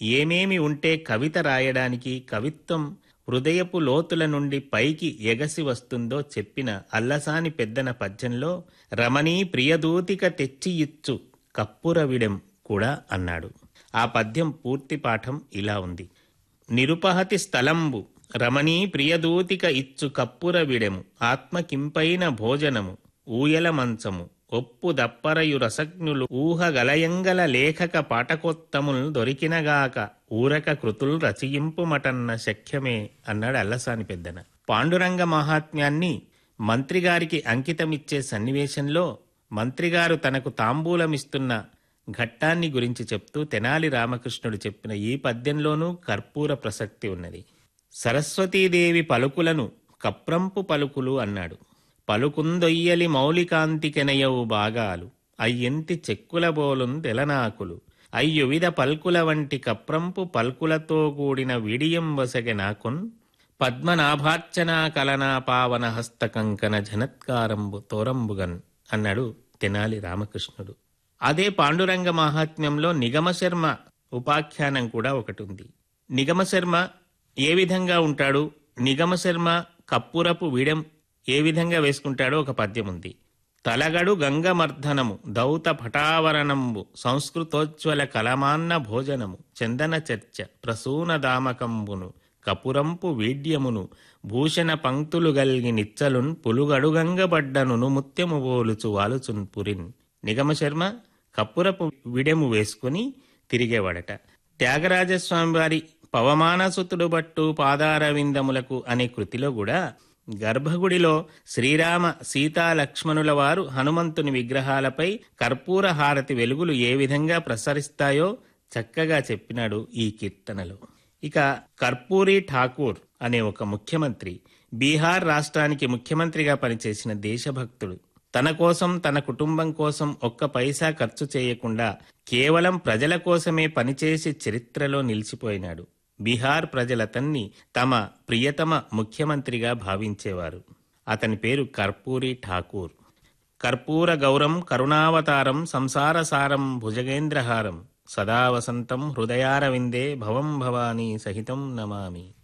ఏమేమి ఉంటే కవిత రాయడానికి కవిత్వం హృదయపు లోతుల నుండి పైకి ఎగసి వస్తుందో చెప్పిన అల్లసాని పెద్దన పద్యంలో రమణీ ప్రియదూతిక తెచ్చి ఇచ్చు కప్పురవిడెం కూడా అన్నాడు ఆ పద్యం పూర్తి పాఠం ఇలా ఉంది నిరుపహతి స్థలంబు రమణీ ప్రియదూతిక ఇచ్చు కప్పుర విడెము ఆత్మకింపైన భోజనము ఊయల మంచము ఒప్పు దప్పరయు రసజ్ఞులు ఊహగలయంగల లేఖక పాటకోత్తముల్ దొరికినగాక ఊరక కృతుల్ రచయింపుమటన్న శక్యమే అన్నాడు అల్లసాని పెద్దన పాండురంగ మహాత్మ్యాన్ని మంత్రిగారికి అంకితమిచ్చే సన్నివేశంలో మంత్రిగారు తనకు తాంబూలమిస్తున్న ఘట్టాన్ని గురించి చెప్తూ తెనాలి రామకృష్ణుడు చెప్పిన ఈ పద్యంలోనూ కర్పూర ప్రసక్తి ఉన్నది సరస్వతీదేవి పలుకులను కప్రంపు పలుకులు అన్నాడు పలుకుందొయ్యలి మౌలికాంతికెనయవు భాగాలు అయ్యంతి చెక్కుల బోలున్ తెలనాకులు అయ్యువిధ పల్కుల వంటి కప్రంపు పల్కులతో కూడిన విడియం వసగె నాకున్ పద్మనాభార్చనా కలనా పావన హస్తకంకన జనత్కారంబు తోరంబుగన్ అన్నాడు తెనాలి రామకృష్ణుడు అదే పాండురంగ మహాత్మ్యంలో నిగమశర్మ ఉపాఖ్యానం కూడా ఒకటి ఉంది నిగమశర్మ ఏ విధంగా ఉంటాడు నిగమశర్మ కప్పురపు విడం ఏ విధంగా వేసుకుంటాడో ఒక పద్యం ఉంది తలగడు గంగమర్ధనము దౌత పటావరణంబు సంస్కృతోజ్వల కలమాన్న భోజనము చందన చర్చ ప్రసూన దామకంబును కపురంపు వీడ్యమును భూషణ పంక్తులు గల్గి నిచ్చలున్ పులుగడుగంగబడ్డనును ముత్యము బోలుచు వాలుచున్ పురిన్ నిగమశర్మ కప్పురపు విడెము వేసుకుని తిరిగేవాడట త్యాగరాజస్వామి వారి పవమానసుతుడు బట్టు పాదారవిందములకు అనే కృతిలో కూడా గర్భగుడిలో శ్రీరామ సీతా లక్ష్మణుల వారు హనుమంతుని విగ్రహాలపై కర్పూర హారతి వెలుగులు ఏ విధంగా ప్రసరిస్తాయో చక్కగా చెప్పినాడు ఈ కీర్తనలో ఇక కర్పూరి ఠాకూర్ అనే ఒక ముఖ్యమంత్రి బీహార్ రాష్ట్రానికి ముఖ్యమంత్రిగా పనిచేసిన దేశభక్తుడు తన కోసం తన కుటుంబం కోసం ఒక్క పైసా ఖర్చు చేయకుండా కేవలం ప్రజల కోసమే పనిచేసి చరిత్రలో నిలిచిపోయినాడు బీహార్ ప్రజలతన్ని తమ ప్రియతమ ముఖ్యమంత్రిగా భావించేవారు అతని పేరు కర్పూరి ఠాకూర్ కర్పూర గౌరం కరుణావతారం సంసారసారం భుజగేంద్రహారం సదా వసంతం హృదయారవిందే భవం భవానీ సహితం నమామి